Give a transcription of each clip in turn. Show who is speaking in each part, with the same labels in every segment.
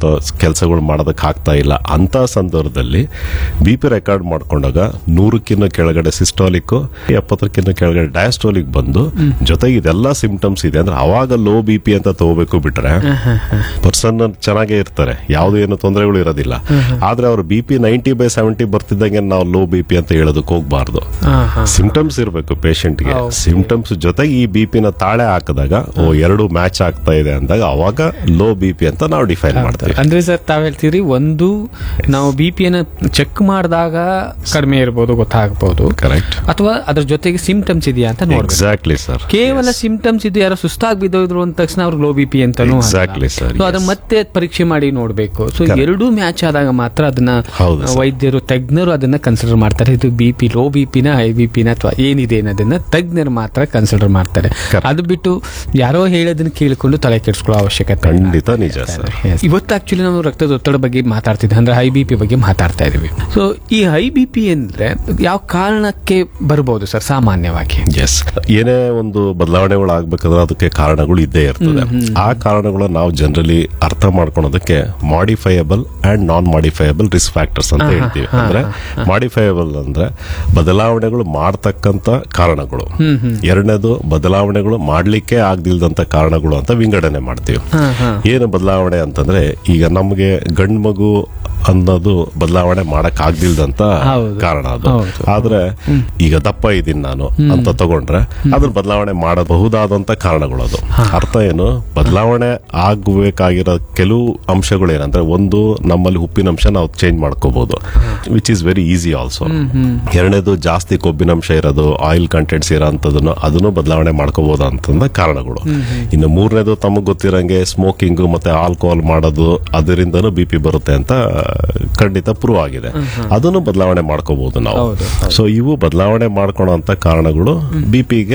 Speaker 1: ಮಾಡುವಂತ ಕೆಲಸಗಳು ಮಾಡೋದಕ್ಕೆ ಆಗ್ತಾ ಇಲ್ಲ ಅಂತ ಸಂದರ್ಭದಲ್ಲಿ ಬಿ ಪಿ ರೆಕಾರ್ಡ್ ಮಾಡ್ಕೊಂಡಾಗ ನೂರಕ್ಕಿಂತ ಕೆಳಗಡೆ ಸಿಸ್ಟಾಲಿಕ್ ಎಪ್ಪತ್ತಕ್ಕಿಂತ ಕೆಳಗಡೆ ಡಯಾಸ್ಟೋಲಿಕ್ ಬಂದು ಜೊತೆಗೆ ಇದೆಲ್ಲ ಸಿಂಪ್ಟಮ್ಸ್ ಇದೆ ಅಂದ್ರೆ ಅವಾಗ ಲೋ ಬಿ ಪಿ ಅಂತ ತಗೋಬೇಕು ಬಿಟ್ರೆ ಪರ್ಸನ್ ಚೆನ್ನಾಗೇ ಇರ್ತಾರೆ ಯಾವ್ದು ಏನು ತೊಂದರೆಗಳು ಇರೋದಿಲ್ಲ ಆದ್ರೆ ಅವ್ರ B P ninety by seventy ಬರ್ತಿದ್ದಂಗೆ ನಾವು ಲೋ ಬಿ ಪಿ ಅಂತ ಹೇಳೋದಕ್ಕೆ ಹೋಗ್ಬಾರ್ದು
Speaker 2: ಹಾ, ಹಾ.
Speaker 1: ಸಿಂಪ್ಟಮ್ಸ್ ಇರಬೇಕು ಪೇಷಂಟ್ಗೆ ಸಿಂಪ್ಟಮ್ಸ್ ಜೊತೆಗೆ ಈ ಬಿ ಪಿನ ತಾಳೆ ಹಾಕಿದಾಗ ಓ ಎರಡು ಮ್ಯಾಚ್ ಆಗ್ತಾ ಇದೆ ಅಂದಾಗ ಅವಾಗ ಲೋ ಬಿ ಪಿ ಅಂತ ನಾವು ಡಿಫೈನ್ ಮಾಡ್ತೀವಿ
Speaker 2: ಅಂದ್ರೆ ಸರ್ ತಾವ್ ಹೇಳ್ತೀರಿ ಒಂದು ನಾವು ಬಿ ಪಿಯನ್ನ ಚೆಕ್ ಮಾಡಿದಾಗ ಕಡಿಮೆ ಇರ್ಬೋದು ಗೊತ್ತಾಗಬಹುದು
Speaker 1: ಕರೆಕ್ಟ್
Speaker 2: ಅಥವಾ ಅದ್ರ ಜೊತೆಗೆ ಸಿಂಪ್ಟಮ್ಸ್ ಇದೆಯಾ ಅಂತ ನೋಡ್ಬೇಕು
Speaker 1: ಎಕ್ಸಾಕ್ಟ್ಲಿ ಸರ್
Speaker 2: ಕೇವಲ ಸಿಂಪ್ಟಮ್ಸ್ ಇದು ಯಾರೋ ಸುಸ್ತಾಗಿ ಬಿದ್ದೋದ್ರು ಅಂದ ತಕ್ಷಣ ಅವ್ರಿಗೆ ಲೋ ಬಿ ಪಿ ಅಂತಾನು
Speaker 1: Exactly, sir,
Speaker 2: ಸೊ ಅದನ್ನ
Speaker 1: yes.
Speaker 2: ಮತ್ತೆ ಪರೀಕ್ಷೆ ಮಾಡಿ ನೋಡ್ಬೇಕು ಸೊ
Speaker 1: Correct.
Speaker 2: ಎರಡೂ ಮ್ಯಾಚ್ ಆದಾಗ ಮಾತ್ರ ಅದನ್ನ
Speaker 1: ಹೌದು, sir.
Speaker 2: ವೈದ್ಯರು ತಜ್ಞರು ಅದನ್ನ ಕನ್ಸಿಡರ್ ಮಾಡ್ತಾರೆ ಇದು ಬಿ ಪಿ ಲೋ ಬಿ ಪಿನ ಹೈ ಬಿ ಪಿನ ಅಥವಾ ಏನಿದೆ ಅನ್ನೋದನ್ನ ತಜ್ಞರು ಮಾತ್ರ ಕನ್ಸಿಡರ್ ಮಾಡ್ತಾರೆ
Speaker 1: Correct.
Speaker 2: ಅದು ಬಿಟ್ಟು ಯಾರೋ ಹೇಳೋದನ್ನ ಕೇಳಿಕೊಂಡು ತಲೆ ಕೆಡಿಸ್ಕೊಳ್ಳೋ ಅವಶ್ಯಕತೆ ಇಲ್ಲ.
Speaker 1: ಖಂಡಿತ ನಿಜ ಸರ್
Speaker 2: Yes. ಇವತ್ತು ಆಕ್ಚುಲಿ ನಾವು ರಕ್ತದ ಒತ್ತಡ ಬಗ್ಗೆ ಮಾತಾಡ್ತಿದ್ದೆ ಅಂದ್ರೆ ಹೈ ಬಿ ಪಿ ಬಗ್ಗೆ ಮಾತಾಡ್ತಾ ಇದೀವಿ ಸೊ ಈ ಹೈ ಬಿ ಪಿ ಅಂದ್ರೆ ಯಾವ ಕಾರಣಕ್ಕೆ ಬರ್ಬೋದು ಸರ್ ಸಾಮಾನ್ಯವಾಗಿ
Speaker 1: ಎಸ್ ಏನೇ ಒಂದು ಬದಲಾವಣೆಗಳು ಆಗ್ಬೇಕಾದ್ರೆ ಅದಕ್ಕೆ ಕಾರಣಗಳು ಇದ್ದೇ ಇರ್ತದೆ ಆ ಕಾರಣಗಳನ್ನ ನಾವು ಜನರಲಿ ಅರ್ಥ ಮಾಡ್ಕೊಳೋದಕ್ಕೆ modifiable and non modifiable risk factors ಅಂತ ಹೇಳ್ತೀವಿ ಅಂದ್ರೆ ಮಾಡಿಫೈಯಬಲ್ ಅಂದ್ರೆ ಬದಲಾವಣೆಗಳು ಮಾಡ್ತಕ್ಕಂತ ಕಾರಣಗಳು ಎರಡನೇದು ಬದಲಾವಣೆಗಳು ಮಾಡ್ಲಿಕ್ಕೆ ಆಗ್ದಿಲ್ದಂತ ಕಾರಣಗಳು ಅಂತ ವಿಂಗಡಣೆ ಮಾಡ್ತೀವಿ
Speaker 2: ಹಾ, ಹಾ.
Speaker 1: ಏನು ಬದಲಾವಣೆ ಅಂತಂದ್ರೆ ಈಗ ನಮಗೆ ಗಂಡು ಮಗು ಅನ್ನೋದು ಬದಲಾವಣೆ ಮಾಡಕ್ ಆಗ್ದಿಲ್ದಂತ
Speaker 2: ಹೌದು.
Speaker 1: ಕಾರಣ ಅದು
Speaker 2: ಹೌದು.
Speaker 1: ಆದ್ರೆ ಈಗ ದಪ್ಪ ಇದ್ದೀನಿ ನಾನು ಅಂತ ತಗೊಂಡ್ರೆ ಅದ್ರ ಬದಲಾವಣೆ ಮಾಡಬಹುದಾದಂತ ಕಾರಣಗಳು ಅದು ಅರ್ಥ ಏನು ಬದಲಾವಣೆ ಆಗಬೇಕಾಗಿರೋ ಕೆಲವು ಅಂಶಗಳು ಏನಂದ್ರೆ ಒಂದು ನಮ್ಮಲ್ಲಿ ಉಪ್ಪಿನಂಶ ನಾವು ಚೇಂಜ್ ಮಾಡ್ಕೋಬಹುದು which is very easy also ಎರಡನೇದು ಜಾಸ್ತಿ ಕೊಬ್ಬಿನಂಶ ಇರೋದು ಆಯಿಲ್ ಕಂಟೆಂಟ್ಸ್ ಇರೋಂಥದನ್ನು ಅದನ್ನು ಬದಲಾವಣೆ ಮಾಡ್ಕೋಬಹುದು ಅಂತಂದ ಕಾರಣಗಳು ಇನ್ನು ಮೂರನೇದು ತಮಗೆ ಗೊತ್ತಿರಂಗೆ ಸ್ಮೋಕಿಂಗ್ ಮತ್ತೆ ಆಲ್ಕೋಹಾಲ್ ಮಾಡೋದು ಅದರಿಂದನೂ ಬಿ ಪಿ ಬರುತ್ತೆ ಅಂತ ಖಂಡಿತ ಪ್ರೂವ್ ಆಗಿದೆ ಅದನ್ನು ಬದಲಾವಣೆ ಮಾಡ್ಕೋಬಹುದು ನಾವು
Speaker 2: ಹೌದು,
Speaker 1: ಸೊ ಇವು ಬದಲಾವಣೆ ಮಾಡ್ಕೊಳೋಂತ ಕಾರಣಗಳು ಬಿ ಪಿಗೆ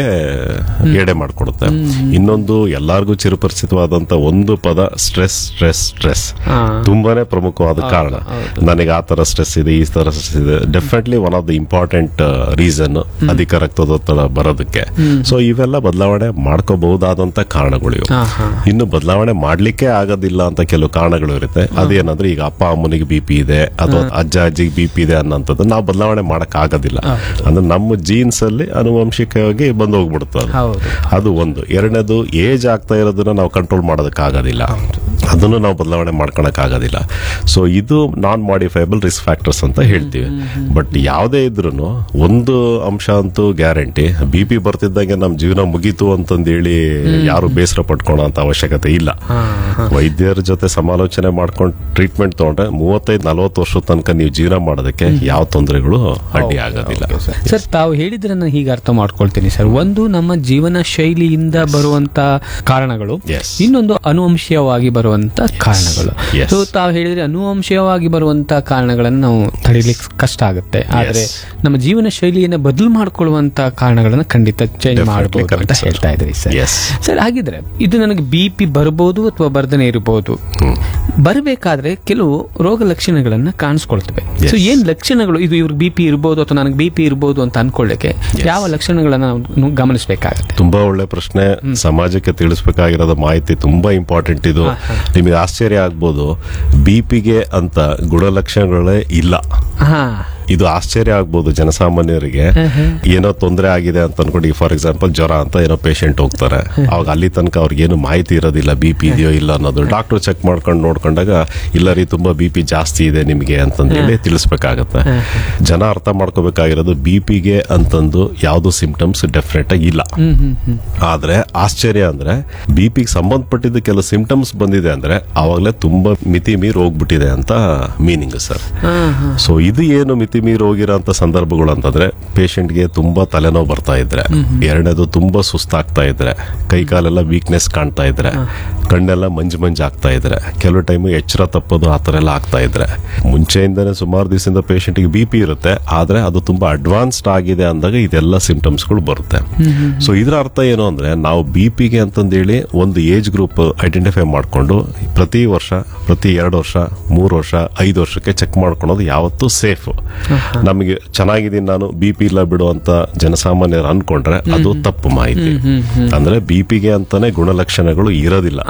Speaker 1: ಎಡೆ ಮಾಡ್ಕೊಡುತ್ತೆ ಇನ್ನೊಂದು ಎಲ್ಲಾರ್ಗೂ ಚಿರಪರಿಚಿತವಾದಂತ ಒಂದು ಪದ ಸ್ಟ್ರೆಸ್ ಸ್ಟ್ರೆಸ್ ಸ್ಟ್ರೆಸ್
Speaker 2: ಹಾ.
Speaker 1: ತುಂಬಾನೇ ಪ್ರಮುಖವಾದ ಕಾರಣ ನನಗೆ ಆ ತರ ಸ್ಟ್ರೆಸ್ ಇದೆ ಈ ತರ ಸ್ಟ್ರೆಸ್ ಇದೆ definitely one of the important reason ಅಧಿಕ ರಕ್ತದೊತ್ತಡ ಬರೋದಕ್ಕೆ ಸೊ ಇವೆಲ್ಲ ಬದಲಾವಣೆ ಮಾಡ್ಕೋಬಹುದಾದಂತ ಕಾರಣಗಳು ಇವು
Speaker 2: ಹಾ, ಹಾ.
Speaker 1: ಇನ್ನು ಬದಲಾವಣೆ ಮಾಡ್ಲಿಕ್ಕೆ ಆಗೋದಿಲ್ಲ ಅಂತ ಕೆಲವು ಕಾರಣಗಳು ಇರುತ್ತೆ ಅದೇನಂದ್ರೆ ಈಗ ಅಪ್ಪ ಅಮ್ಮನಿಗೆ ಬಿ ಪಿ ಇದೆ ಅಥವಾ ಅಜ್ಜ ಅಜ್ಜಿಗೆ ಬಿ ಪಿ ಇದೆ ಅನ್ನೋಂಥದ್ದು ನಾವು ಬದಲಾವಣೆ ಮಾಡಕ್ ಆಗೋದಿಲ್ಲ ಅಂದ್ರೆ ನಮ್ಮ ಜೀನ್ಸ್ ಅಲ್ಲಿ ಆನುವಂಶಿಕವಾಗಿ ಬಂದು ಹೋಗ್ಬಿಡುತ್ತೆ ಅದು.
Speaker 2: ಹೌದು
Speaker 1: ಅದು ಒಂದು ಎರಡನೇದು ಏಜ್ ಆಗ್ತಾ ಇರೋದನ್ನ ನಾವು ಕಂಟ್ರೋಲ್ ಮಾಡೋದಕ್ಕೆ ಆಗೋದಿಲ್ಲ ಅದನ್ನು ನಾವು ಬದಲಾವಣೆ ಮಾಡ್ಕೊಳಕ್ ಆಗೋದಿಲ್ಲ ಸೊ ಇದು ನಾನ್ ಮಾಡಿಫೈಬಲ್ ರಿಸ್ಕ್ ಫ್ಯಾಕ್ಟರ್ಸ್ ಅಂತ ಹೇಳ್ತೀವಿ ಬಟ್ ಯಾವುದೇ ಇದ್ರೂ ಒಂದು ಅಂಶ ಅಂತೂ ಗ್ಯಾರಂಟಿ ಬಿ ಪಿ ಬರ್ತಿದ್ದಂಗೆ ನಮ್ಮ ಜೀವನ ಮುಗೀತು ಅಂತಂದೇಳಿ ಯಾರು ಬೇಸರ ಪಟ್ಕೊಳ್ಳೋ ಅಂತ ಅವಶ್ಯಕತೆ ಇಲ್ಲ ವೈದ್ಯರ ಜೊತೆ ಸಮಾಲೋಚನೆ ಮಾಡ್ಕೊಂಡು ಟ್ರೀಟ್ಮೆಂಟ್ ತಗೊಂಡ್ರೆ ಮೂವತ್ತೈದು ನಲವತ್ತು ವರ್ಷದ ತನಕ ನೀವು ಜೀವನ ಮಾಡೋದಕ್ಕೆ ಯಾವ ತೊಂದರೆಗಳು ಅಡ್ಡಿ ಆಗೋದಿಲ್ಲ
Speaker 2: ಸರ್ ತಾವು ಹೇಳಿದ್ರೆ ನಾನು ಹೀಗೆ ಅರ್ಥ ಮಾಡ್ಕೊಳ್ತೀನಿ ಸರ್ ಒಂದು ನಮ್ಮ ಜೀವನ ಶೈಲಿಯಿಂದ ಬರುವಂತ ಕಾರಣಗಳು
Speaker 1: Yes.
Speaker 2: ಇನ್ನೊಂದು ಅನುವಂಶೀಯವಾಗಿ ಬರುವಂತ ಕಾರಣಗಳು
Speaker 1: Yes.
Speaker 2: ಸೊ ತಾವು ಹೇಳಿದ್ರೆ ಅನುವಂಶೀಯವಾಗಿ ಬರುವಂತ ಕಾರಣಗಳನ್ನು ನಾವು ತಡಿಲಿಕ್ಕೆ ಕಷ್ಟ ಆಗುತ್ತೆ ಆದ್ರೆ ನಮ್ಮ ಜೀವನ ಶೈಲಿಯನ್ನ ಬದಲು ಮಾಡ್ಕೊಳ್ಳುವಂತ ಕಾರಣಗಳನ್ನ ಖಂಡಿತ ಚೇಂಜ್
Speaker 1: Definitely
Speaker 2: ಮಾಡಬಹುದು
Speaker 1: correct,
Speaker 2: ಅಂತ
Speaker 1: sir.
Speaker 2: ಹೇಳ್ತಾ ಇದ್ರಿ ಸರ್
Speaker 1: Yes.
Speaker 2: ಸರ್ ಹಾಗಿದ್ರೆ ಇದು ನನಗೆ ಬಿ ಪಿ ಬರ್ಬೋದು ಅಥವಾ ಬರ್ದನೆ ಇರಬಹುದು ಬರಬೇಕಾದ್ರೆ ಕೆಲವು ರೋಗ ಲಕ್ಷಣಗಳನ್ನ ಕಾಣಿಸ್ಕೊಳ್ತವೆ
Speaker 1: Yes.
Speaker 2: ಸೊ ಏನ್ ಲಕ್ಷಣಗಳು ಇದು ಇವ್ರಿಗೆ ಬಿ ಪಿ ಇರ್ಬೋದು ಅಥವಾ ನನಗೆ ಬಿ ಪಿ ಇರ್ಬೋದು ಅಂತ ಅನ್ಕೊಳ್ಳಿಕ್ಕೆ ಯಾವ ಲಕ್ಷಣಗಳನ್ನ ನಾವು ಗಮನಿಸಬೇಕಾಗುತ್ತೆ
Speaker 1: ತುಂಬಾ ಒಳ್ಳೆ ಪ್ರಶ್ನೆ ಸಮಾಜಕ್ಕೆ ತಿಳಿಸ್ಬೇಕಾಗಿರೋದ ಮಾಹಿತಿ ತುಂಬಾ ಇಂಪಾರ್ಟೆಂಟ್ ಇದು ನಿಮಗೆ ಆಶ್ಚರ್ಯ ಆಗ್ಬೋದು ಬಿ ಪಿಗೆ ಅಂತ ಗುಣಲಕ್ಷಣಗಳೇ ಇಲ್ಲ
Speaker 2: ಹಾ
Speaker 1: ಇದು ಆಶ್ಚರ್ಯ ಆಗ್ಬೋದು ಜನಸಾಮಾನ್ಯರಿಗೆ ಏನೋ ತೊಂದರೆ ಆಗಿದೆ ಅಂತ ಅನ್ಕೊಂಡು ಫಾರ್ ಎಕ್ಸಾಂಪಲ್ ಜ್ವರ ಅಂತ ಏನೋ ಪೇಷಂಟ್ ಹೋಗ್ತಾರೆ ಅವಾಗ ಅಲ್ಲಿ ತನಕ ಅವ್ರಿಗೆ ಏನು ಮಾಹಿತಿ ಇರೋದಿಲ್ಲ ಬಿ ಪಿ ಇದೆಯೋ ಇಲ್ಲ ಅನ್ನೋದು ಡಾಕ್ಟರ್ ಚೆಕ್ ಮಾಡ್ಕೊಂಡು ನೋಡ್ಕೊಂಡಾಗ ಇಲ್ಲ ರೀ ತುಂಬಾ ಬಿ ಪಿ ಜಾಸ್ತಿ ಇದೆ ನಿಮಗೆ ಅಂತಂದೇಳಿ ತಿಳಿಸ್ಬೇಕಾಗತ್ತೆ ಜನ ಅರ್ಥ ಮಾಡ್ಕೋಬೇಕಾಗಿರೋದು ಬಿ ಪಿಗೆ ಅಂತಂದು ಯಾವ್ದು ಸಿಂಪ್ಟಮ್ಸ್ ಡೆಫಿನೆಟ್ ಆಗಿ ಇಲ್ಲ ಆದ್ರೆ ಆಶ್ಚರ್ಯ ಅಂದ್ರೆ ಬಿ ಪಿಗೆ ಸಂಬಂಧಪಟ್ಟಿದ್ದ ಕೆಲವು ಸಿಂಪ್ಟಮ್ಸ್ ಬಂದಿದೆ ಅಂದ್ರೆ ಅವಾಗಲೇ ತುಂಬಾ ಮಿತಿ ಮೀರಿ ಹೋಗ್ಬಿಟ್ಟಿದೆ ಅಂತ ಮೀನಿಂಗ್ ಸರ್ ಸೊ ಇದು ಏನು ಮಿತಿ ಮೀರಿ ಹೋಗಿರೋಂಥ ಸಂದರ್ಭಗಳು ಅಂತಂದ್ರೆ ಪೇಷಂಟ್ಗೆ ತುಂಬಾ ತಲೆನೋವು ಬರ್ತಾ ಇದ್ರೆ ಎರಡನೇದು ತುಂಬಾ ಸುಸ್ತಾಗ್ತಾ ಇದ್ರೆ ಕೈ ಕಾಲೆಲ್ಲ ವೀಕ್ನೆಸ್ ಕಾಣ್ತಾ ಇದ್ರೆ ಕಣ್ಣೆಲ್ಲ ಮಂಜು ಮಂಜು ಆಗ್ತಾ ಇದ್ರೆ ಕೆಲವು ಟೈಮ್ ಎಚ್ಚರ ತಪ್ಪೋದು ಆ ಥರ ಎಲ್ಲ ಆಗ್ತಾ ಇದ್ರೆ ಮುಂಚೆಯಿಂದನೇ ಸುಮಾರು ದಿವಸದಿಂದ ಪೇಷಂಟ್ಗೆ ಬಿ ಪಿ ಇರುತ್ತೆ ಆದ್ರೆ ಅದು ತುಂಬಾ ಅಡ್ವಾನ್ಸ್ಡ್ ಆಗಿದೆ ಅಂದಾಗ ಇದೆಲ್ಲ ಸಿಂಪ್ಟಮ್ಸ್ಗಳು ಬರುತ್ತೆ ಸೊ ಇದರ ಅರ್ಥ ಏನು ಅಂದ್ರೆ ನಾವು ಬಿ ಪಿಗೆ ಅಂತಂದೇಳಿ ಒಂದು ಏಜ್ ಗ್ರೂಪ್ ಐಡೆಂಟಿಫೈ ಮಾಡ್ಕೊಂಡು ಪ್ರತಿ ವರ್ಷ ಪ್ರತಿ ಎರಡು ವರ್ಷ ಮೂರು ವರ್ಷ ಐದು ವರ್ಷಕ್ಕೆ ಚೆಕ್ ಮಾಡ್ಕೊಳೋದು ಯಾವತ್ತೂ ಸೇಫ್ ನಮಗೆ ಚೆನ್ನಾಗಿದ್ದೀನಿ ನಾನು ಬಿ ಪಿ ಇಲ್ಲ ಬಿಡು ಅಂತ ಜನಸಾಮಾನ್ಯರು ಅನ್ಕೊಂಡ್ರೆ ಅದು ತಪ್ಪು ಮಾಹಿತಿ ಅಂದ್ರೆ ಬಿ ಪಿಗೆ ಅಂತಾನೆ ಗುಣಲಕ್ಷಣಗಳು ಇರೋದಿಲ್ಲ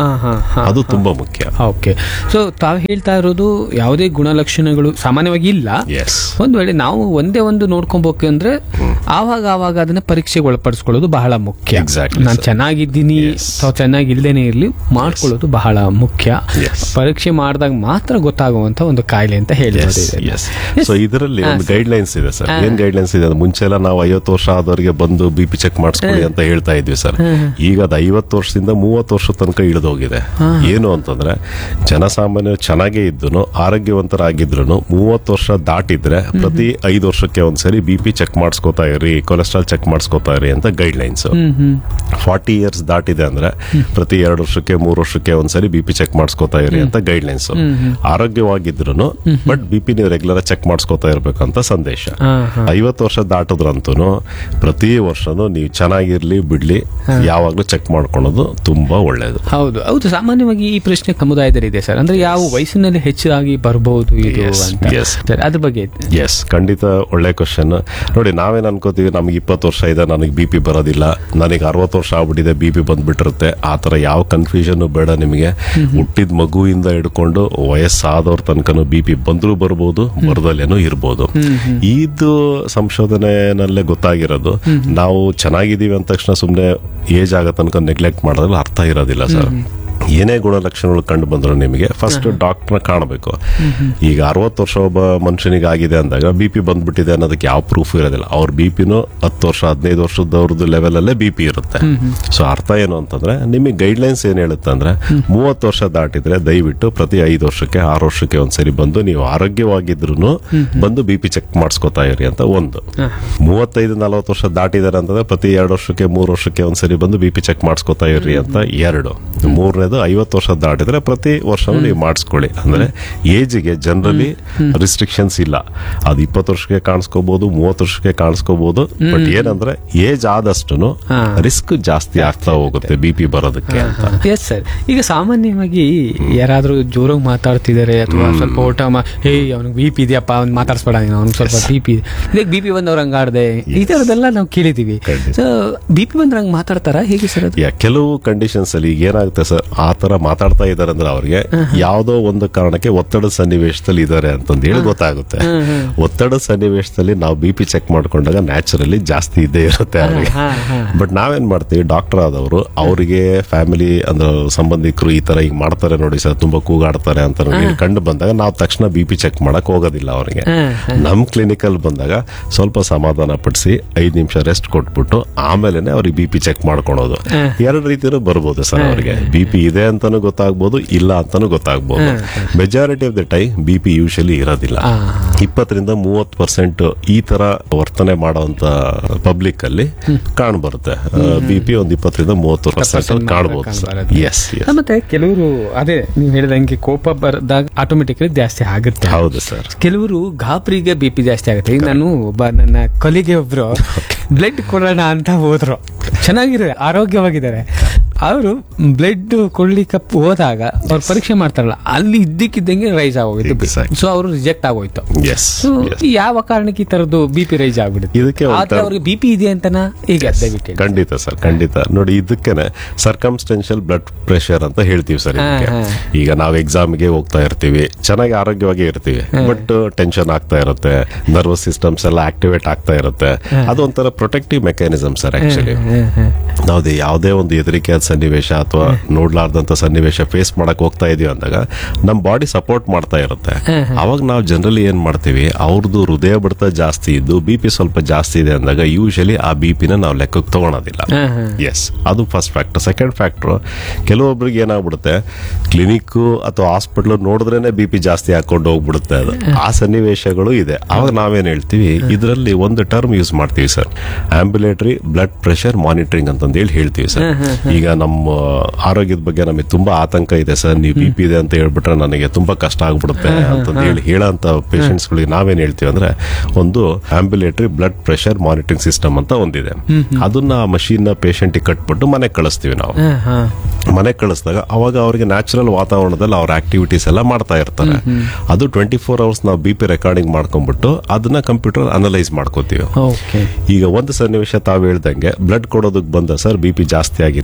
Speaker 2: ಹಾ ಹಾ
Speaker 1: ಅದು ತುಂಬಾ ಮುಖ್ಯ
Speaker 2: ಓಕೆ ಸೊ ತಾವು ಹೇಳ್ತಾ ಇರೋದು ಯಾವುದೇ ಗುಣಲಕ್ಷಣಗಳು ಸಾಮಾನ್ಯವಾಗಿ ಇಲ್ಲ
Speaker 1: ಎಸ್
Speaker 2: ಒಂದ್ ವೇಳೆ ನಾವು ಒಂದೇ ಒಂದು ನೋಡ್ಕೊಬೇಕು ಅಂದ್ರೆ ಆವಾಗ ಆವಾಗ ಅದನ್ನ ಪರೀಕ್ಷೆಗೆ ಒಳಪಡಿಸ್ಕೊಳ್ಳೋದು ಬಹಳ ಮುಖ್ಯ
Speaker 1: Exactly,
Speaker 2: ನಾನು
Speaker 1: sir.
Speaker 2: ಚೆನ್ನಾಗಿದ್ದೀನಿ
Speaker 1: Yes.
Speaker 2: ಅಥವಾ ಚೆನ್ನಾಗಿಲ್ದೇನೆ ಇರ್ಲಿ ಮಾಡ್ಕೊಳ್ಳೋದು ಬಹಳ ಮುಖ್ಯ
Speaker 1: Yes.
Speaker 2: ಪರೀಕ್ಷೆ ಮಾಡಿದಾಗ ಮಾತ್ರ ಗೊತ್ತಾಗುವಂತ ಒಂದು ಕಾಯಿಲೆ ಅಂತ ಹೇಳ್ಬೋದು ಇದನ್ನ.
Speaker 1: ಎಸ್ ಸೊ ಇದರಲ್ಲಿ ಒಂದು ಗೈಡ್ ಲೈನ್ಸ್ ಇದೆ ಸರ್ ಏನ್ ಗೈಡ್ ಲೈನ್ಸ್ ಇದೆ ಅಂದ್ರೆ ಮುಂಚೆ ಎಲ್ಲ ನಾವು ಐವತ್ತು ವರ್ಷ ಆದವರಿಗೆ ಬಂದು ಬಿ ಪಿ ಚೆಕ್ ಮಾಡಿಸ್ಕೊಳ್ಳಿ ಅಂತ ಹೇಳ್ತಾ ಇದ್ವಿ ಸರ್ ಈಗ ಅದು ಐವತ್ತು ವರ್ಷದಿಂದ ಮೂವತ್ತು ವರ್ಷ ತನಕ ಇಳಿದೋಗಿದೆ ಏನು ಅಂತಂದ್ರೆ ಜನಸಾಮಾನ್ಯರು ಚೆನ್ನಾಗೇ ಇದ್ದು ಆರೋಗ್ಯವಂತರಾಗಿದ್ರು ಮೂವತ್ತು ವರ್ಷ ದಾಟಿದ್ರೆ ಪ್ರತಿ ಐದು ವರ್ಷಕ್ಕೆ ಒಂದ್ಸರಿ ಬಿ ಪಿ ಚೆಕ್ ಮಾಡಿಸ್ಕೋತಾ ಇರಿ ಕೊಲೆಸ್ಟ್ರಾಲ್ ಚೆಕ್ ಮಾಡಿಸ್ಕೋತಾ ಇರಿ ಅಂತ guidelines
Speaker 2: hmm hmm
Speaker 1: forty years ದಾಟಿದೆ ಅಂದ್ರೆ ಪ್ರತಿ ಎರಡು ವರ್ಷಕ್ಕೆ ಮೂರು ವರ್ಷಕ್ಕೆ ಒಂದ್ಸರಿ ಬಿ ಪಿ ಚೆಕ್ ಮಾಡಿಸ್ಕೋತಾ ಇರಿ ಅಂತ ಗೈಡ್ ಲೈನ್ಸ್ ಆರೋಗ್ಯವಾಗಿದ್ರು ಬಟ್ ಬಿ ಪಿ ನೀವು ರೆಗ್ಯುಲರ್ ಚೆಕ್ ಮಾಡಿಸ್ಕೋತಾ ಇರ್ಬೇಕಂತ ಸಂದೇಶ
Speaker 2: ಹಾ ಹಾ
Speaker 1: ಐವತ್ತು ವರ್ಷ ದಾಟದ್ರಂತೂ ಪ್ರತಿ ವರ್ಷನೂ ನೀವು ಚೆನ್ನಾಗಿರ್ಲಿ ಬಿಡ್ಲಿ ಯಾವಾಗ್ಲೂ ಚೆಕ್ ಮಾಡ್ಕೊಳ್ಳೋದು ತುಂಬಾ ಒಳ್ಳೇದು
Speaker 2: ಹೌದು ಹೌದು ಸಾಮಾನ್ಯವಾಗಿ ಈ ಪ್ರಶ್ನೆ ಸಮುದಾಯದಲ್ಲಿ ಇದೆ ಸರ್ ಅಂದ್ರೆ ಯಾವ ವಯಸ್ಸಿನಲ್ಲಿ ಹೆಚ್ಚಾಗಿ ಬರಬಹುದು ಇದು
Speaker 1: Yes,
Speaker 2: ಅಂತ
Speaker 1: yes.
Speaker 2: ಸರ್ ಅದ್ರ ಬಗ್ಗೆ
Speaker 1: ಎಸ್ ಖಂಡಿತ ಒಳ್ಳೆ ಕ್ವಶನ್ ನೋಡಿ ನಾವೇನ್ ಅನ್ಕೋತೀವಿ ನಮ್ಗೆ ಇಪ್ಪತ್ತು ವರ್ಷ ಇದೆ ನನಗೆ ಬಿ ಪಿ ಬರೋದಿಲ್ಲ ನನಗೆ ಅರವತ್ತು ವರ್ಷ ಆಗ್ಬಿಟ್ಟಿದೆ ಬಿ ಪಿ ಬಂದ್ಬಿಟ್ಟಿರುತ್ತೆ ಆ ತರ ಯಾವ ಕನ್ಫ್ಯೂಷನ್ ಬೇಡ ನಿಮಗೆ ಹುಟ್ಟಿದ ಮಗುವಿಂದ ಹಿಡ್ಕೊಂಡು ವಯಸ್ಸಾದವ್ರ ತನಕನು ಬಿ ಪಿ ಬಂದ್ರೂ ಬರ್ಬೋದು ಬರ್ದಲ್ಲೇನೂ ಇರ್ಬೋದು ಇದು ಸಂಶೋಧನೆನಲ್ಲೇ ಗೊತ್ತಾಗಿರೋದು ನಾವು ಚೆನ್ನಾಗಿದ್ದೀವಿ ಅಂದ ತಕ್ಷಣ ಸುಮ್ಮನೆ ಏಜ್ ಆಗೋ ತನಕ ನೆಗ್ಲೆಕ್ಟ್ ಮಾಡೋದ್ರಲ್ಲಿ ಅರ್ಥ ಇರೋದಿಲ್ಲ ಸರ್ ಏನೇ ಗುಣಲಕ್ಷಣಗಳು ಕಂಡು ಬಂದ್ರು ನಿಮಗೆ ಫಸ್ಟ್ ಡಾಕ್ಟರ್ನ ಕಾಣಬೇಕು ಈಗ ಅರವತ್ತು ವರ್ಷ ಒಬ್ಬ ಮನುಷ್ಯನಿಗೆ ಆಗಿದೆ ಅಂದಾಗ ಬಿ ಪಿ ಬಂದ್ಬಿಟ್ಟಿದೆ ಅನ್ನೋದಕ್ಕೆ ಯಾವ ಪ್ರೂಫ್ ಇರೋದಿಲ್ಲ ಅವ್ರ ಬಿ ಪಿನೂ ಹತ್ತು ವರ್ಷ ಹದಿನೈದು ವರ್ಷದವ್ರದ್ದು ಲೆವೆಲ್ ಅಲ್ಲೇ ಬಿ ಪಿ ಇರುತ್ತೆ ಸೊ ಅರ್ಥ ಏನು ಅಂತಂದ್ರೆ ನಿಮಗೆ ಗೈಡ್ ಲೈನ್ಸ್ ಏನ್ ಹೇಳುತ್ತೆ ಅಂದ್ರೆ ಮೂವತ್ತು ವರ್ಷ ದಾಟಿದ್ರೆ ದಯವಿಟ್ಟು ಪ್ರತಿ ಐದು ವರ್ಷಕ್ಕೆ ಆರು ವರ್ಷಕ್ಕೆ ಒಂದ್ಸರಿ ಬಂದು ನೀವು ಆರೋಗ್ಯವಾಗಿದ್ರು ಬಂದು ಬಿ ಪಿ ಚೆಕ್ ಮಾಡಿಸ್ಕೋತಾ ಇರಿ ಅಂತ ಒಂದು ಮೂವತ್ತೈದು ನಲವತ್ತು ವರ್ಷ ದಾಟಿದಾರೆ ಅಂತಂದ್ರೆ ಪ್ರತಿ ಎರಡು ವರ್ಷಕ್ಕೆ ಮೂರು ವರ್ಷಕ್ಕೆ ಒಂದ್ಸರಿ ಬಂದು ಬಿ ಪಿ ಚೆಕ್ ಮಾಡಿಸ್ಕೋತಾ ಇರ್ರಿ ಅಂತ ಎರಡು ಮೂರನೇದು ಐವತ್ತು ವರ್ಷ ದಾಟಿದ್ರೆ ಪ್ರತಿ ವರ್ಷನೂ ನೀವು ಮಾಡಿಸ್ಕೊಳ್ಳಿ ಅಂದ್ರೆ ಏಜ್ಗೆ ಜನರಲಿ ರಿಸ್ಟ್ರಿಕ್ಷನ್ಸ್ ಇಲ್ಲ ಅದು ಇಪ್ಪತ್ತು ವರ್ಷಕ್ಕೆ ಕಾಣಿಸ್ಕೋಬಹುದು ಮೂವತ್ತು ವರ್ಷಕ್ಕೆ ಕಾಣಿಸ್ಕೋಬಹುದು ಬಟ್ ಏನಂದ್ರೆ ಏಜ್ ಆದಷ್ಟು
Speaker 2: ಹಾ.
Speaker 1: ರಿಸ್ಕ್ ಜಾಸ್ತಿ ಆಗ್ತಾ ಹೋಗುತ್ತೆ ಬಿ ಪಿ ಬರೋದಕ್ಕೆ ಅಂತ
Speaker 2: ಎಸ್ ಸರ್ ಈಗ ಸಾಮಾನ್ಯವಾಗಿ ಯಾರಾದ್ರೂ ಜೋರಾಗಿ ಮಾತಾಡ್ತಿದ್ದಾರೆ ಅಥವಾ ಸ್ವಲ್ಪ ಓಟ ಮಾ ಹೇ ಅವ್ನಿಗೆ ಬಿ ಪಿ ಇದೆಯಪ್ಪ ಅವ್ನು ಮಾತಾಡ್ಸ್ಬೇಡ ನೀನು ಅವ್ನಿಗೆ ಸ್ವಲ್ಪ ಬಿ ಪಿ ಇದಕ್ಕೆ ಬಿ ಪಿ ಬಂದವ್ರು ಹಂಗಾಡ್ದೆ ಈ ಥರದ್ದೆಲ್ಲ ನಾವು ಕೇಳಿದೀವಿ
Speaker 1: ಖಂಡಿತ.
Speaker 2: ಸೊ ಬಿ ಪಿ ಬಂದ್ರೆ ಹಂಗೆ ಮಾತಾಡ್ತಾರಾ ಹೇಗೆ ಸರ್ ಅದು
Speaker 1: ಯಾ ಕೆಲವು ಕಂಡೀಷನ್ಸ್ ಅಲ್ಲಿ ಈಗ ಏನಾಗುತ್ತೆ ಸರ್ ಆ ತರ ಮಾತಾಡ್ತಾ ಇದಾರೆ ಅಂದ್ರೆ ಅವ್ರಿಗೆ ಯಾವ್ದೋ ಒಂದು ಕಾರಣಕ್ಕೆ ಒತ್ತಡದ ಸನ್ನಿವೇಶದಲ್ಲಿ ಇದಾರೆ ಅಂತಂದು ಹೇಳಿ ಗೊತ್ತಾಗುತ್ತೆ ಒತ್ತಡದ ಸನ್ನಿವೇಶದಲ್ಲಿ ನಾವು ಬಿ ಪಿ ಚೆಕ್ ಮಾಡ್ಕೊಂಡಾಗ ನ್ಯಾಚುರಲಿ ಜಾಸ್ತಿ ಇದ್ದೇ ಇರುತ್ತೆ ಅವ್ರಿಗೆ
Speaker 2: ಹಾ, ಹಾ.
Speaker 1: ಬಟ್ ನಾವೇನ್ ಮಾಡ್ತೀವಿ ಡಾಕ್ಟರ್ ಆದವರು ಅವರಿಗೆ ಫ್ಯಾಮಿಲಿ ಅಂದ್ರೆ ಸಂಬಂಧಿಕರು ಈ ತರ ಈಗ ಮಾಡ್ತಾರೆ ನೋಡಿ ಸರ್ ತುಂಬಾ ಕೂಗಾಡ್ತಾರೆ ಅಂತ ನಮ್ಗೆ ಕಂಡು ಬಂದಾಗ ನಾವು ತಕ್ಷಣ ಬಿ ಪಿ ಚೆಕ್ ಮಾಡಕ್ ಹೋಗೋದಿಲ್ಲ ಅವರಿಗೆ ನಮ್ ಕ್ಲಿನಿಕ್ ಅಲ್ಲಿ ಬಂದಾಗ ಸ್ವಲ್ಪ ಸಮಾಧಾನ ಪಡಿಸಿ ಐದ್ ನಿಮಿಷ ರೆಸ್ಟ್ ಕೊಟ್ಬಿಟ್ಟು ಆಮೇಲೆ ಅವ್ರಿಗೆ ಬಿ ಪಿ ಚೆಕ್ ಮಾಡ್ಕೊಳೋದು ಎರಡು ರೀತಿಯಲ್ಲೂ ಬರ್ಬೋದು ಸರ್ ಅವರಿಗೆ ಬಿ ಪಿ ಇದೆ ಅಂತಾನು ಗೊತ್ತಾಗ್ಬೋದು ಇಲ್ಲ ಅಂತಾನು ಗೊತ್ತಾಗ್ಬೋದು majority of the time B P usually ಇರೋದಿಲ್ಲ ಇಪ್ಪತ್ತರಿಂದ ಮೂವತ್ತು ಪರ್ಸೆಂಟ್ ಈ ತರ ವರ್ತನೆ ಮಾಡುವಂತ ಪಬ್ಲಿಕ್ ಅಲ್ಲಿ ಕಾಣ್ಬರುತ್ತೆ ಬಿ ಪಿ ಒಂದ್ ಇಪ್ಪತ್ತರಿಂದ ಮೂವತ್ತು ಪರ್ಸೆಂಟ್ ಅಲ್ಲಿ ಕಾಣ್ಬೋದು ಸರ್
Speaker 2: ಕಾಣ್ಬರುತ್ತೆ.
Speaker 1: ಎಸ್ ಎಸ್
Speaker 2: ಮತ್ತೆ ಕೆಲವರು ಅದೇ ನೀವು ಹೇಳಿದಂಗೆ ಕೋಪ ಬರ್ದಾಗ ಆಟೋಮೆಟಿಕಲಿ ಜಾಸ್ತಿ ಆಗುತ್ತೆ
Speaker 1: ಹೌದು ಸರ್
Speaker 2: ಕೆಲವರು ಗಾಬರಿಗೆ ಬಿ ಪಿ ಜಾಸ್ತಿ ಆಗುತ್ತೆ ಈಗ ನಾನು ಒಬ್ಬ ನನ್ನ ಕೊಲಿಗೆ ಒಬ್ರು ಬ್ಲಡ್ ಕೊಡೋಣ ಅಂತ ಹೋದ್ರು ಚೆನ್ನಾಗಿರೋ ಆರೋಗ್ಯವಾಗಿದ್ದಾರೆ ಅವರು ಬ್ಲಡ್ ಕೊಡ್ಲಿಕ್ಕೆ ಹೋದಾಗ ಅವ್ರು ಪರೀಕ್ಷೆ ಮಾಡ್ತಾರಲ್ಲ ಅಲ್ಲಿ ಇದ್ದಕ್ಕಿದ್ದಂಗೆ ರೈಸ್ ಆಗೋಯ್ತು
Speaker 1: Exactly.
Speaker 2: ಸೊ ಅವರು ರಿಜೆಕ್ಟ್ ಆಗೋಯ್ತು
Speaker 1: ಎಸ್
Speaker 2: ಸೊ ಯಾವ ಕಾರಣಕ್ಕೆ ಈ ತರದ್ದು ಬಿ ಪಿ ರೈಸ್ ಆಗ್ಬಿಡುತ್ತೆ
Speaker 1: ಇದಕ್ಕೆ ಒಂಥರ-
Speaker 2: ಆದ್ರೆ ಅವ್ರಿಗೆ ಬಿ ಪಿ ಇದೆ ಅಂತನಾ ಈಗ ದಯವಿಟ್ಟು ಹೇಳಿ.
Speaker 1: ಖಂಡಿತ ಸರ್ ಖಂಡಿತ ನೋಡಿ ಇದಕ್ಕೇನೆ ಸರ್ಕಮ್ಸ್ಟೆನ್ಷಿಯಲ್ ಬ್ಲಡ್ ಪ್ರೆಷರ್ ಅಂತ ಹೇಳ್ತೀವಿ ಸರ್ ಇದಕ್ಕೆ
Speaker 2: ಹಾ,
Speaker 1: ಈಗ ನಾವು ಎಕ್ಸಾಮ್ಗೆ ಹೋಗ್ತಾ ಇರ್ತೀವಿ ಚೆನ್ನಾಗಿ ಆರೋಗ್ಯವಾಗಿ ಇರ್ತೀವಿ ಬಟ್ ಟೆನ್ಷನ್ ಆಗ್ತಾ ಇರುತ್ತೆ ನರ್ವಸ್ ಸಿಸ್ಟಮ್ಸ್ ಎಲ್ಲ ಆಕ್ಟಿವೇಟ್ ಆಗ್ತಾ ಇರುತ್ತೆ ಅದೊಂಥರ protective mechanism sir actually
Speaker 2: hmm, hmm.
Speaker 1: ನಾವು ಯಾವುದೇ ಒಂದು ಹೆದರಿಕೆಯಾದ ಸನ್ನಿವೇಶ ಅಥವಾ ನೋಡ್ಲಾರ್ದಂತ ಸನ್ನಿವೇಶ ಫೇಸ್ ಮಾಡಕ್ ಹೋಗ್ತಾ ಇದೀವಿ ಅಂದಾಗ ನಮ್ಮ ಬಾಡಿ ಸಪೋರ್ಟ್ ಮಾಡ್ತಾ ಇರುತ್ತೆ ಅವಾಗ ನಾವು ಜನರಲಿ ಏನ್ ಮಾಡ್ತೀವಿ ಅವ್ರದ್ದು ಹೃದಯ ಬಡಿತ ಜಾಸ್ತಿ ಇದ್ದು ಬಿ ಪಿ ಸ್ವಲ್ಪ ಜಾಸ್ತಿ ಇದೆ ಅಂದಾಗ ಯೂಶಲಿ ಆ ಬಿ ಪಿನ ನಾವು ಲೆಕ್ಕಕ್ಕೆ ತಗೊಳೋದಿಲ್ಲ
Speaker 2: ಹ್ಮ್, ಹ್ಮ್.
Speaker 1: ಎಸ್ ಅದು ಫಸ್ಟ್ ಫ್ಯಾಕ್ಟರ್ ಸೆಕೆಂಡ್ ಫ್ಯಾಕ್ಟರ್ ಕೆಲವೊಬ್ರಿಗೆ ಏನಾಗ್ಬಿಡುತ್ತೆ ಕ್ಲಿನಿಕ್ ಅಥವಾ ಹಾಸ್ಪಿಟಲ್ ನೋಡಿದ್ರೇನೆ ಬಿ ಪಿ ಜಾಸ್ತಿ ಹಾಕೊಂಡು ಹೋಗ್ಬಿಡುತ್ತೆ ಅದು ಆ ಸನ್ನಿವೇಶಗಳು ಇದೆ ಅವಾಗ ನಾವೇನ್ ಹೇಳ್ತೀವಿ ಇದರಲ್ಲಿ ಒಂದು ಟರ್ಮ್ ಯೂಸ್ ಮಾಡ್ತೀವಿ sir ambulatory blood pressure monitoring ಅಂತಂದು ಹೇಳಿ ಹೇಳ್ತೀವಿ ಸರ್ ಈಗ ನಮ್ಮ ಆರೋಗ್ಯದ ಬಗ್ಗೆ ನಮಗೆ ತುಂಬಾ ಆತಂಕ ಇದೆ ಸರ್ ನೀವು ಬಿ ಪಿ ಇದೆ ಅಂತ ಹೇಳ್ಬಿಟ್ರೆ ನನಗೆ ತುಂಬಾ ಕಷ್ಟ ಆಗ್ಬಿಡುತ್ತೆ ಅಂತಂದು ಹೇಳಿ ಹೇಳೋಂತ ಗಳಿಗೆ ನಾವೇನ್ ಹೇಳ್ತೀವಿ ಅಂದ್ರೆ ಒಂದು ambulatory blood pressure monitoring system ಅಂತ ಒಂದಿದೆ ಅದನ್ನ ಆ ಮಷೀನ್ ನ ಪೇಷಂಟ್ ಕಟ್ಬಿಟ್ಟು ಮನೆಗೆ ಕಳಿಸ್ತೀವಿ ನಾವು
Speaker 2: ಹ್ಮ್, ಹ್ಮ್.
Speaker 1: ಮನೆಗೆ ಕಳಿಸಿದಾಗ ಅವಾಗ ಅವ್ರಿಗೆ ನ್ಯಾಚುರಲ್ ವಾತಾವರಣದಲ್ಲಿ ಅವ್ರ ಆಕ್ಟಿವಿಟೀಸ್ ಎಲ್ಲ ಮಾಡ್ತಾ ಇರ್ತಾರೆ ಅದು ಟ್ವೆಂಟಿ ಫೋರ್ ಅವರ್ಸ್ ನಾವು ಬಿ ಪಿ ರೆಕಾರ್ಡಿಂಗ್ ಮಾಡ್ಕೊಂಡ್ಬಿಟ್ಟು ಅದನ್ನ ಕಂಪ್ಯೂಟರ್ ಅನಲೈಸ್ ಮಾಡ್ಕೋತೀವಿ
Speaker 2: ಓಕೆ
Speaker 1: ಈಗ ಒಂದು ಸನ್ನಿವೇಶ ತಾವು ಹೇಳ್ದಂಗೆ ಬ್ಲಡ್ ಕೊಡೋದಕ್ಕೆ ಬಂದ ಸರ್ ಬಿ ಪಿ ಜಾಸ್ತಿ ಆಗಿತ್ತು ಅಂತ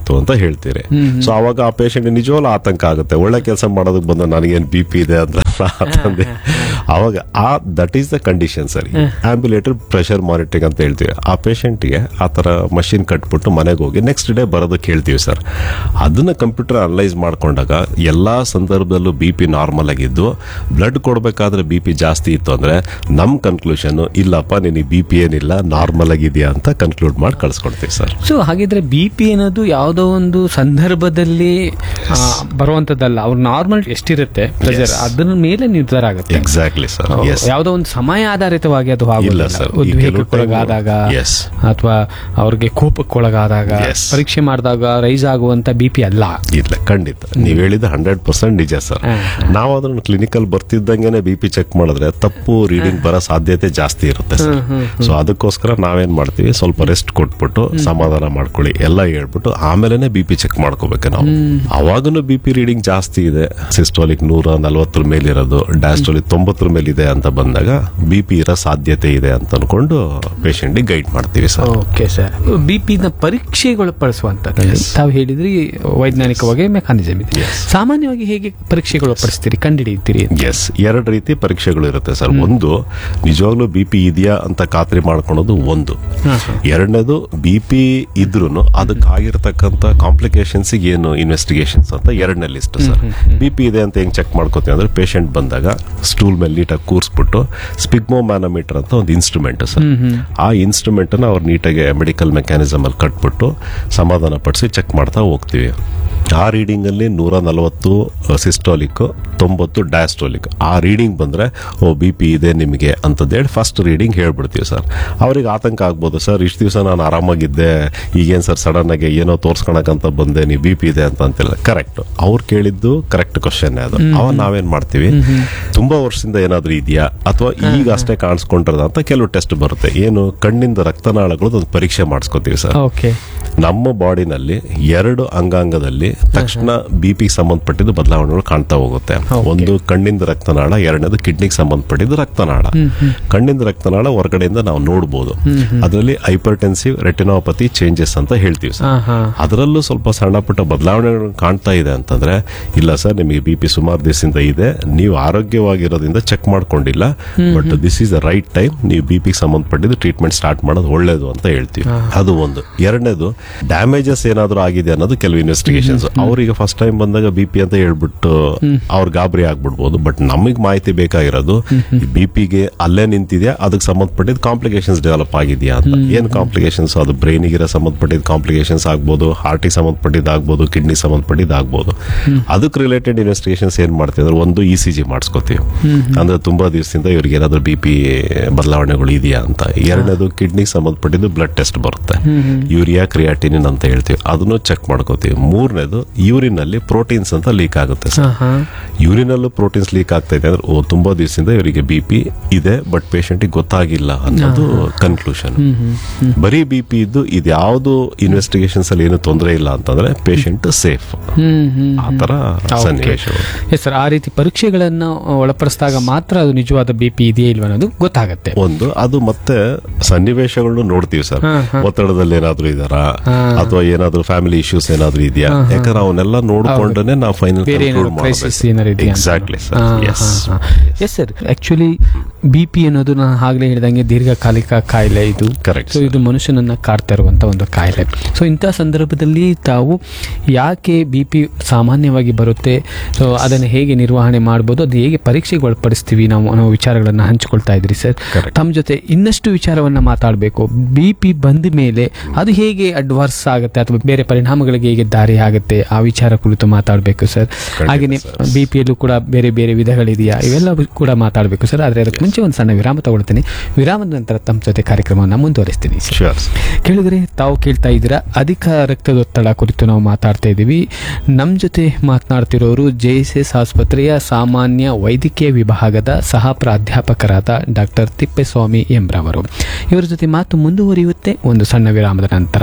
Speaker 1: ಹೇಳ್ತೀರಿ ಸೊ ಅವಾಗ ಆ ಪೇಷಂಟ್ ನಿಜವಾಗ್ಲೂ ಆತಂಕ ಆಗುತ್ತೆ ಒಳ್ಳೆ ಕೆಲಸ ಮಾಡೋದಕ್ಕೆ ಬಂದ ನನಗೇನು ಬಿ ಪಿ ಇದೆ ಅಂತ ಅಂತಂದೆ ಅವಾಗ ಆ that is the condition sir ambulatory pressure monitoring ಅಂತ ಹೇಳ್ತೀವಿ ಆ ಪೇಷಂಟ್ಗೆ ಆ ಥರ ಮಷಿನ್ ಕಟ್ಬಿಟ್ಟು ಮನೆಗೆ ಹೋಗಿ ನೆಕ್ಸ್ಟ್ ಡೇ ಬರೋದಕ್ಕೆ ಹೇಳ್ತೀವಿ ಸರ್ ಅದನ್ನ ಕಂಪ್ಯೂಟರ್ ಅನಲೈಸ್ ಮಾಡ್ಕೊಂಡಾಗ ಎಲ್ಲಾ ಸಂದರ್ಭದಲ್ಲೂ ಬಿ ಪಿ ನಾರ್ಮಲ್ ಆಗಿದ್ದು ಬ್ಲಡ್ ಕೊಡಬೇಕಾದ್ರೆ ಬಿ ಪಿ ಜಾಸ್ತಿ ಇತ್ತು ಅಂದ್ರೆ ನಮ್ ಕನ್ಕ್ಲೂಷನ್ ಇಲ್ಲಪ್ಪ ನಿನಗೆ ಬಿ ಪಿ ಏನಿಲ್ಲ ನಾರ್ಮಲ್ ಆಗಿದೆಯಾ ಅಂತ ಕನ್ಕ್ಲೂಡ್ ಮಾಡಿ ಕಳ್ಸ್ಕೊಡ್ತೀವಿ ಸರ್
Speaker 2: ಸೊ ಹಾಗಿದ್ರೆ ಬಿ ಪಿ ಅನ್ನೋದು ಯಾವುದೋ ಒಂದು ಸಂದರ್ಭದಲ್ಲಿ ಆ, ಬರುವಂತದ್ದಲ್ಲ ಅವ್ರು ನಾರ್ಮಲ್ ಎಷ್ಟಿರುತ್ತೆ ಪ್ರೆಷರ್ ಅದನ್ನ ಮೇಲೆ ನಿರ್ಧಾರ ಆಗುತ್ತೆ
Speaker 1: ಎಕ್ಸಾಕ್ಟ್ಲಿ ಸರ್ ಎಸ್
Speaker 2: ಯಾವುದೋ ಒಂದು ಸಮಯ ಆಧಾರಿತವಾಗಿ ಅದು ಆಗೋದಿಲ್ಲ
Speaker 1: sir. ಈ
Speaker 2: ಉದ್ವೇಗಕ್ಕೆ
Speaker 1: ಕೆಲವು time-
Speaker 2: ಒಳಗಾದಾಗ
Speaker 1: Yes.
Speaker 2: ಅಥವಾ ಅವ್ರಿಗೆ ಕೋಪಕ್ಕೆ ಒಳಗಾದಾಗ
Speaker 1: Yes.
Speaker 2: ಪರೀಕ್ಷೆ ಮಾಡಿದಾಗ ರೈಸ್ ಆಗುವಂತ ಬಿ ಪಿ ಅಲ್ಲ
Speaker 1: ಇಲ್ಲ ಖಂಡಿತ ನೀವ್ ಹೇಳಿದ ಹಂಡ್ರೆಡ್ ಪರ್ಸೆಂಟ್ ನಿಜ ಸರ್
Speaker 2: ಹಾ.
Speaker 1: ನಾವು ಅದನ್ನ ಕ್ಲಿನಿಕಲ್ ಬರ್ತಿದ್ದಂಗೆನೆ ಬಿ ಪಿ ಚೆಕ್ ಮಾಡಿದ್ರೆ ತಪ್ಪು ರೀಡಿಂಗ್ ಬರೋ ಸಾಧ್ಯತೆ ಜಾಸ್ತಿ ಇರುತ್ತೆ ಸರ್ ಸೊ ಅದಕ್ಕೋಸ್ಕರ ನಾವೇನ್ ಮಾಡ್ತೀವಿ ಸ್ವಲ್ಪ ರೆಸ್ಟ್ ಕೊಟ್ಬಿಟ್ಟು ಸಮಾಧಾನ ಮಾಡ್ಕೊಳ್ಳಿ ಎಲ್ಲ ಹೇಳ್ಬಿಟ್ಟು ಆಮೇಲೆನೆ ಬಿ ಪಿ ಚೆಕ್ ಮಾಡ್ಕೋಬೇಕು ನಾವು ಅವಾಗನು ಬಿ ಪಿ ರೀಡಿಂಗ್ ಜಾಸ್ತಿ ಇದೆ ಸಿಸ್ಟೋಲಿಕ್ ನೂರ ನಲವತ್ತರ ಮೇಲಿರೋದು ಡಯಾಸ್ಟೋಲಿಕ್ ತೊಂಬತ್ತರ ಮೇಲಿದೆ ಅಂತ ಬಂದಾಗ ಬಿ ಪಿ ಇರೋ ಸಾಧ್ಯತೆ ಇದೆ ಅಂತ ಅನ್ಕೊಂಡು ಪೇಷಂಟ್ ಗೈಡ್ ಮಾಡ್ತೀವಿ ಸರ್
Speaker 2: ಓಕೆ ಸರ್ ಬಿ ಪಿನ ಪರೀಕ್ಷೆಗೊಳಪಡಿಸುವಂಥದ್ದು ತಾವು ಹೇಳಿದ್ರಿ ವೈಜ್ಞಾನಿಕವಾಗಿ ಮೆಕಾನಿಸಮ್ ಇದೆ
Speaker 1: Yes.
Speaker 2: ಸಾಮಾನ್ಯವಾಗಿ ಹೇಗೆ ಪರೀಕ್ಷೆಗೊಳಪಡಿಸ್ತೀರಿ ಕಂಡುಹಿಡಿಯುತ್ತೀರಿ
Speaker 1: ಎಸ್ ಎರಡು ರೀತಿ ಪರೀಕ್ಷೆಗಳು ಇರುತ್ತೆ ಸರ್ ಒಂದು ನಿಜವಾಗ್ಲೂ ಬಿ ಪಿ ಇದೆಯಾ ಅಂತ ಖಾತ್ರಿ ಮಾಡ್ಕೊಳೋದು ಒಂದು ಎರಡನೇದು ಬಿ ಪಿ ಇದ್ರೂ ಅದಕ್ಕಾಗಿರ್ತಕ್ಕಂಥ ಕಾಂಪ್ಲಿಕೇಶನ್ಸ್ ಏನು ಇನ್ವೆಸ್ಟಿಗೇಷನ್ಸ್ ಅಂತ ಎರಡನೇ ಲಿಸ್ಟ್ ಸರ್ ಬಿ ಪಿ ಇದೆ ಅಂತ ಹೆಂಗ್ ಚೆಕ್ ಮಾಡ್ಕೋತೀವಿ ಅಂದ್ರೆ ಪೇಷಂಟ್ ಬಂದಾಗ ಸ್ಟೂಲ್ ಮೇಲೆ ನೀಟಾಗಿ ಕೂರಿಸ್ಬಿಟ್ಟು ಸ್ಪಿಗ್ಮೋ ಮ್ಯಾನೋಮೀಟರ್ ಅಂತ ಒಂದು ಇನ್ಸ್ಟ್ರೂಮೆಂಟ್ ಸರ್ ಆ ಇನ್ಸ್ಟ್ರೂಮೆಂಟ್ ಅನ್ನ ಅವ್ರು ನೀಟಾಗಿ ಮೆಡಿಕಲ್ ಮೆಕ್ಯಾನಿಸಮ್ ಅಲ್ಲಿ ಕಟ್ಬಿಟ್ಟು ಸಮಾಧಾನ ಪಡಿಸಿ ಚೆಕ್ ಮಾಡ್ತಾ ಹೋಗ್ತೀವಿ ಆ ರೀಡಿಂಗ್ ಅಲ್ಲಿ ನೂರ ನಲವತ್ತು ಸಿಸ್ಟೋಲಿಕ್ ತೊಂಬತ್ತು ಡಯಾಸ್ಟೋಲಿಕ್ ಆ ರೀಡಿಂಗ್ ಬಂದ್ರೆ ಓ ಬಿ ಪಿ ಇದೆ ನಿಮಗೆ ಅಂತಂದೇಳಿ ಫಸ್ಟ್ ರೀಡಿಂಗ್ ಹೇಳ್ಬಿಡ್ತೀವಿ ಸರ್ ಅವ್ರಿಗೆ ಆತಂಕ ಆಗ್ಬೋದು ಸರ್ ಇಷ್ಟು ದಿವಸ ನಾನು ಆರಾಮಾಗಿದ್ದೆ ಈಗೇನು ಸರ್ ಸಡನ್ ಆಗಿ ಏನೋ ತೋರ್ಸ್ಕೊಳಕಂತ ಬಂದೆ ನೀವು ಬಿ ಪಿ ಇದೆ ಅಂತ ಅಂತಿಲ್ಲ ಕರೆಕ್ಟ್ ಅವ್ರು ಕೇಳಿದ್ದು ಕರೆಕ್ಟ್ ಕ್ವಶನ್ ಅದು ಅವ ನಾವೇನ್ ಮಾಡ್ತೀವಿ ತುಂಬಾ ವರ್ಷದಿಂದ ಏನಾದ್ರೂ ಇದೆಯಾ ಅಥವಾ ಈಗ ಅಷ್ಟೇ ಕಾಣಿಸ್ಕೊಂಡಿರೋದ ಅಂತ ಕೆಲವು ಟೆಸ್ಟ್ ಬರುತ್ತೆ ಏನು ಕಣ್ಣಿಂದ ರಕ್ತನಾಳಗಳು ಒಂದು ಪರೀಕ್ಷೆ ಮಾಡಿಸ್ಕೋತೀವಿ ಸರ್
Speaker 2: ಓಕೆ
Speaker 1: ನಮ್ಮ ಬಾಡಿನಲ್ಲಿ ಎರಡು ಅಂಗಾಂಗದಲ್ಲಿ ತಕ್ಷಣ ಬಿ ಪಿ ಸಂಬಂಧಪಟ್ಟಿದ್ದು ಬದಲಾವಣೆಗಳು ಕಾಣ್ತಾ ಹೋಗುತ್ತೆ ಒಂದು ಕಣ್ಣಿಂದ ರಕ್ತನಾಳ ಎರಡನೇದು ಕಿಡ್ನಿಗೆ ಸಂಬಂಧಪಟ್ಟಿದ್ದು ರಕ್ತನಾಳ ಕಣ್ಣಿಂದ ರಕ್ತನಾಳ ಹೊರಗಡೆಯಿಂದ ನಾವು ನೋಡಬಹುದು ಅದರಲ್ಲಿ ಹೈಪರ್ಟೆನ್ಸಿವ್ ರೆಟಿನೋಪತಿ ಚೇಂಜಸ್ ಅಂತ ಹೇಳ್ತೀವಿ ಸರ್
Speaker 2: ಹಾ ಹಾ
Speaker 1: ಅದರಲ್ಲೂ ಸ್ವಲ್ಪ ಸಣ್ಣ ಪುಟ್ಟ ಬದಲಾವಣೆಗಳು ಕಾಣ್ತಾ ಇದೆ ಅಂತಂದ್ರೆ ಇಲ್ಲ ಸರ್ ನಿಮಗೆ ಬಿ ಪಿ ಸುಮಾರು ದಿವಸದಿಂದ ಇದೆ ನೀವು ಆರೋಗ್ಯವಾಗಿರೋದ್ರಿಂದ ಚೆಕ್ ಮಾಡ್ಕೊಂಡಿಲ್ಲ but this is the right time ನೀವು ಬಿ ಪಿ ಸಂಬಂಧಪಟ್ಟಿದ್ದು ಟ್ರೀಟ್ಮೆಂಟ್ ಸ್ಟಾರ್ಟ್ ಮಾಡೋದು ಒಳ್ಳೇದು ಅಂತ ಹೇಳ್ತೀವಿ ಅದು ಒಂದು ಎರಡನೇದು ಡ್ಯಾಮೇಜಸ್ ಏನಾದರೂ ಆಗಿದೆ ಅನ್ನೋದು ಕೆಲವು ಇನ್ವೆಸ್ಟಿಗೇಷನ್ಸ್ ಅವರಿಗೆ ಫಸ್ಟ್ ಟೈಮ್ ಬಂದಾಗ ಬಿ ಪಿ ಅಂತ ಹೇಳ್ಬಿಟ್ಟು ಅವ್ರ ಗಾಬರಿ ಆಗ್ಬಿಡ್ಬೋದು ಬಟ್ ನಮಗೆ ಮಾಹಿತಿ ಬೇಕಾಗಿರೋದು ಬಿ ಪಿಗೆ ಅಲ್ಲೇ ನಿಂತಿದೆಯಾ ಅದಕ್ಕೆ ಸಂಬಂಧಪಟ್ಟಿದ್ದು ಕಾಂಪ್ಲಿಕೇಶನ್ಸ್ ಡೆವಲಪ್ ಆಗಿದೆಯಾ ಅಂತ ಏನ್ ಕಾಂಪ್ಲಿಕೇಶನ್ಸ್ ಅದು ಬ್ರೈನಿಗಿರೋ ಸಂಬಂಧಪಟ್ಟಿದ್ದ ಕಾಂಪ್ಲಿಕೇಶನ್ಸ್ ಆಗ್ಬೋದು ಹಾರ್ಟಿಗೆ ಸಂಬಂಧಪಟ್ಟಿದ್ದು ಆಗ್ಬೋದು ಕಿಡ್ನಿ ಸಂಬಂಧಪಟ್ಟಿದ್ದು ಆಗ್ಬೋದು ಅದಕ್ಕೆ ರಿಲೇಟೆಡ್ ಇನ್ವೆಸ್ಟಿಗೇಷನ್ಸ್ ಏನ್ ಮಾಡ್ತೀವಿ ಅಂದ್ರೆ ಒಂದು ಇ ಸಿ ಜಿ ಮಾಡಿಸ್ಕೋತೀವಿ ಅಂದ್ರೆ ತುಂಬಾ ದಿವಸದಿಂದ ಇವ್ರಿಗೆ ಏನಾದ್ರು ಬಿ ಪಿ ಬದಲಾವಣೆಗಳು ಇದೆಯಾ ಅಂತ ಎರಡನೇದು ಕಿಡ್ನಿಗೆ ಸಂಬಂಧಪಟ್ಟಿದ್ದು ಬ್ಲಡ್ ಟೆಸ್ಟ್ ಬರುತ್ತೆ ಯೂರಿಯಾ ಕ್ರಿಯಾಟಿನಿನ್ ಅಂತ ಹೇಳ್ತೀವಿ ಅದನ್ನು ಚೆಕ್ ಮಾಡ್ಕೋತೀವಿ ಮೂರನೇದು ಯೂರಿನ್ ಅಲ್ಲಿ ಪ್ರೋಟೀನ್ಸ್ ಅಂತ ಲೀಕ್ ಆಗುತ್ತೆ ಸರ್
Speaker 2: ಹಾ ಹಾ
Speaker 1: ಯೂರಿನಲ್ಲೂ ಪ್ರೋಟೀನ್ಸ್ ಲೀಕ್ ಆಗ್ತಾ ಇದೆ ಅಂದ್ರೆ ಓ ತುಂಬಾ ದಿವಸದಿಂದ ಇವರಿಗೆ ಬಿ ಪಿ ಇದೆ ಬಟ್ ಪೇಷಂಟ್ ಗೊತ್ತಾಗಿಲ್ಲ ಅನ್ನೋದು ಕನ್ಕ್ಲೂಷನ್ ಬರೀ ಬಿ ಪಿ ಇದ್ದು ಇದ್ಯಾವುದು ಇನ್ವೆಸ್ಟಿಗೇಷನ್ಸ್ ಅಲ್ಲಿ ಏನು ತೊಂದರೆ ಇಲ್ಲ ಅಂತಂದ್ರೆ ಪೇಷಂಟ್ ಸೇಫ್
Speaker 2: ಹ್ಮ್ ಹ್ಮ್
Speaker 1: ಆ ತರ ಸನ್ನಿವೇಶಗಳು
Speaker 2: ಎಸ್ ಸರ್ ಆ ರೀತಿ ಪರೀಕ್ಷೆಗಳನ್ನು ಒಳಪಡಿಸಿದಾಗ ಮಾತ್ರ ಅದು ನಿಜವಾದ ಬಿ ಪಿ ಇದೆಯೇ ಇಲ್ವಾ ಅನ್ನೋದು ಗೊತ್ತಾಗುತ್ತೆ
Speaker 1: ಒಂದು ಅದು ಮತ್ತೆ ಸನ್ನಿವೇಶಗಳನ್ನು ನೋಡ್ತೀವಿ ಸರ್
Speaker 2: ಹಾ, ಹಾ.
Speaker 1: ಒತ್ತಡದಲ್ಲಿ ಏನಾದ್ರೂ ಇದಾರಾ
Speaker 2: ಹಾ.
Speaker 1: ಅಥವಾ ಏನಾದ್ರೂ ಫ್ಯಾಮಿಲಿ ಇಶ್ಯೂಸ್ ಏನಾದ್ರೂ ಇದೆಯಾ ಯಾಕಂದ್ರೆ ಅವನ್ನೆಲ್ಲ ನೋಡ್ಕೊಂಡೇ ನಾವು ಫೈನಲ್
Speaker 2: ಬೇರೆ ಏನಾದ್ರು ಕ್ರೈಸಿಸ್ ಏನಾರು ಇದೆಯಾ ಅಂತ.
Speaker 1: ಎಕ್ಸಾಕ್ಟ್ಲಿ ಸರ್
Speaker 2: ಹಾ,
Speaker 1: ಎಸ್
Speaker 2: ಹಾ, ಹಾ. Yes sir actually B P ಅನ್ನೋದು ನಾನು ಆಗ್ಲೇ ಹೇಳಿದಂಗೆ ದೀರ್ಘಕಾಲಿಕ ಕಾಯಿಲೆ ಇದು
Speaker 1: Correct,
Speaker 2: ಸೊ ಇದು ಮನುಷ್ಯನನ್ನ ಕಾಡ್ತಾ ಇರುವಂತ ಒಂದು ಕಾಯಿಲೆ ಸೊ ಇಂಥ ಸಂದರ್ಭದಲ್ಲಿ ತಾವು ಯಾಕೆ ಬಿ ಪಿ ಸಾಮಾನ್ಯವಾಗಿ ಬರುತ್ತೆ ಸೊ ಅದನ್ನು ಹೇಗೆ ನಿರ್ವಹಣೆ ಮಾಡ್ಬೋದು ಅದು ಹೇಗೆ ಪರೀಕ್ಷೆಗೆ ಒಳಪಡಿಸ್ತೀವಿ ನಾವು ಅನ್ನೋ ವಿಚಾರಗಳನ್ನ ಹಂಚಿಕೊಳ್ತಾ ಇದ್ರಿ ಸರ್
Speaker 1: Correct.
Speaker 2: ತಮ್ಮ ಜೊತೆ ಇನ್ನಷ್ಟು ವಿಚಾರವನ್ನ ಮಾತಾಡಬೇಕು ಬಿ ಪಿ ಬಂದ ಮೇಲೆ ಅದು ಹೇಗೆ ಅಡ್ವಾನ್ಸ್ ಆಗುತ್ತೆ ಅಥವಾ ಬೇರೆ ಪರಿಣಾಮಗಳಿಗೆ ಹೇಗೆ ದಾರಿ ಆಗುತ್ತೆ ಆ ವಿಚಾರ ಕುರಿತು ಮಾತಾಡಬೇಕು ಸರ್ ಹಾಗೆಯೇ
Speaker 1: sir.
Speaker 2: ಬಿ ಪಿಯಲ್ಲೂ ಕೂಡ ಬೇರೆ ಬೇರೆ ವಿಧಗಳಿದೆಯಾ ಇವೆಲ್ಲ ಕೂಡ ಮಾತಾಡಬೇಕು ಸರ್ ಆದರೆ ಅದಕ್ಕೆ ಮುಂಚೆ ಒಂದು ಸಣ್ಣ ವಿರಾಮ ತಗೊಳ್ತೀನಿ ವಿರಾಮದ ನಂತರ ತಮ್ಮ ಜೊತೆ ಕಾರ್ಯಕ್ರಮವನ್ನು ಮುಂದುವರಿಸ್ತೀನಿ ಸರ್
Speaker 1: ಶೂರ್
Speaker 2: ಕೇಳಿದ್ರೆ ತಾವು ಕೇಳ್ತಾ ಇದ್ದೀರಾ ಅಧಿಕ ರಕ್ತದೊತ್ತಡ ಕುರಿತು ನಾವು ಮಾತಾಡ್ತಾ ಇದ್ದೀವಿ ನಮ್ಮ ಜೊತೆ ಮಾತನಾಡ್ತಿರೋರು ಜೆ ಎಸ್ ಎಸ್ ಆಸ್ಪತ್ರೆಯ ಸಾಮಾನ್ಯ ವೈದ್ಯಕೀಯ ವಿಭಾಗದ ಸಹ ಪ್ರಾಧ್ಯಾಪಕರಾದ ಡಾಕ್ಟರ್ ತಿಪ್ಪೇಸ್ವಾಮಿ ಎಂಬ್ರವರು ಇವರ ಜೊತೆ ಮಾತು ಮುಂದುವರಿಯುತ್ತೆ ಒಂದು ಸಣ್ಣ ವಿರಾಮದ ನಂತರ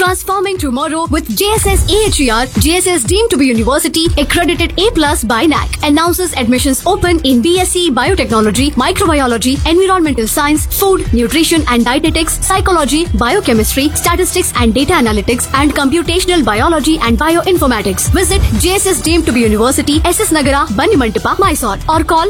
Speaker 3: Transforming tomorrow with JSS AHER, JSS deemed to be university, accredited A plus by NAC. Announces admissions open in BSc Biotechnology, Microbiology, Environmental Science, Food, Nutrition and Dietetics, Psychology, Biochemistry, Statistics and Data Analytics, and Computational Biology and Bioinformatics. Visit JSS deemed to be university, SS Nagara, Banimantapa, Mysore, or call